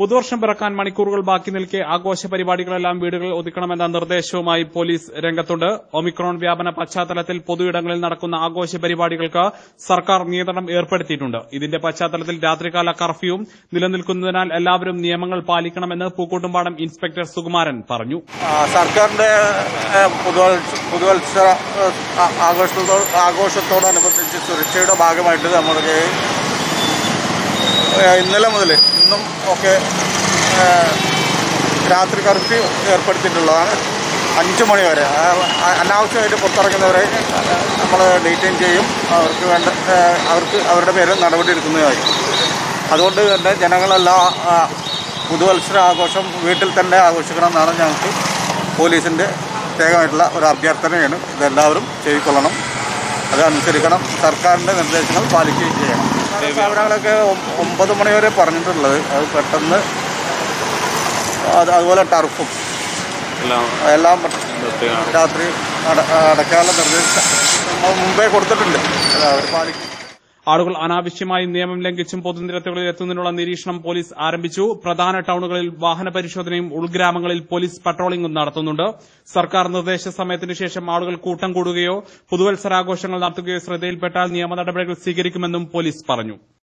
പുതുവർഷം പിറക്കാൻ മണിക്കൂറുകൾ ബാക്കി നിൽക്കെ ആഘോഷ പരിപാടികളെല്ലാം വീടുകളിൽ ഒതുക്കണമെന്ന നിർദ്ദേശവുമായി പോലീസ് രംഗത്തുണ്ട് ഒമിക്രോൺ വ്യാപന പശ്ചാത്തലത്തിൽ പൊതുയിടങ്ങളിൽ നടക്കുന്ന ആഘോഷ പരിപാടികൾക്ക് സർക്കാർ നിയന്ത്രണം ഏർപ്പെടുത്തിയിട്ടുണ്ട് ഇതിന്റെ പശ്ചാത്തലത്തിൽ രാത്രികാല കർഫ്യൂവും നിലനിൽക്കുന്നതിനാൽ എല്ലാവരും നിയമങ്ങൾ പാലിക്കണമെന്ന് പൂക്കോട്ടുംപാടം ഇൻസ്പെക്ടർ സുകുമാരൻ പറഞ്ഞു ആ, സർക്കാരിന്റെ ഏ, പുതുവത്സ പുതുവത്സര ഏ, ആ- ആഘോഷത്തോ ആഘോഷത്തോടനുബന്ധിച്ച് സുരക്ഷയുടെ ഭാഗമായിട്ട് നമ്മൾക്ക് ഏ, ഇന്നലെ മുതൽ ഇന്നും ഒക്കെ ഏ, രാത്രി കർഫ്യൂ ഏർപ്പെടുത്തിയിട്ടുള്ളതാണ് അഞ്ച് മണി വരെ ആ, ആ- അനാവശ്യമായിട്ട് പുറത്തിറങ്ങുന്നവരെ നമ്മൾ ഡീറ്റെയിൻ ചെയ്യും അവർക്ക് വേണ്ട ഏ, അവർക്ക് അവരുടെ പേരിൽ നടപടി എടുക്കുന്നതായിരിക്കും അതുകൊണ്ട് തന്നെ ജനങ്ങളെല്ലാം ആ, പുതുവത്സര ആഘോഷം വീട്ടിൽ തന്നെ ആഘോഷിക്കണം എന്നാണ് ഞങ്ങൾക്ക് പോലീസിൻ്റെ പ്രത്യേകമായിട്ടുള്ള ഒരു അഭ്യർത്ഥനയാണ് ഇതെല്ലാവരും ചെയ്തുകൊള്ളണം അത് അനുസരിക്കണം സർക്കാരിൻ്റെ നിർദ്ദേശങ്ങൾ പാലിക്കുകയും ചെയ്യണം സ്ഥാപനങ്ങളൊക്കെ ഒം- ഒമ്പത് മണി വരെ പറഞ്ഞിട്ടുള്ളത് അത് പെട്ടെന്ന് അത് അതുപോലെ ടർഫും എല്ലാം രാത്രി അട- അടയ്ക്കാനുള്ള നിർദ്ദേശം നമ്മൾ മുമ്പേ കൊടുത്തിട്ടുണ്ട് അത് അവർ പാലിക്കും ആളുകൾ അനാവശ്യമായി നിയമം ലംഘിച്ചും പൊതുനിരത്തുകളിൽ എത്തുന്നതിനുള്ള നിരീക്ഷണം പോലീസ് ആരംഭിച്ചു പ്രധാന ടൌണുകളിൽ വാഹന പരിശോധനയും ഉൾഗ്രാമങ്ങളിൽ പോലീസ് പട്രോളിംഗും നടത്തുന്നുണ്ട് സർക്കാർ നിർദ്ദേശ സമയത്തിനു ശേഷം ആളുകൾ കൂട്ടം കൂടുകയോ പുതുവത്സരാഘോഷങ്ങൾ നടത്തുകയോ ശ്രദ്ധയിൽപ്പെട്ടാൽ നിയമ നടപടികൾ സ്വീകരിക്കുമെന്നും പോലീസ് പറഞ്ഞു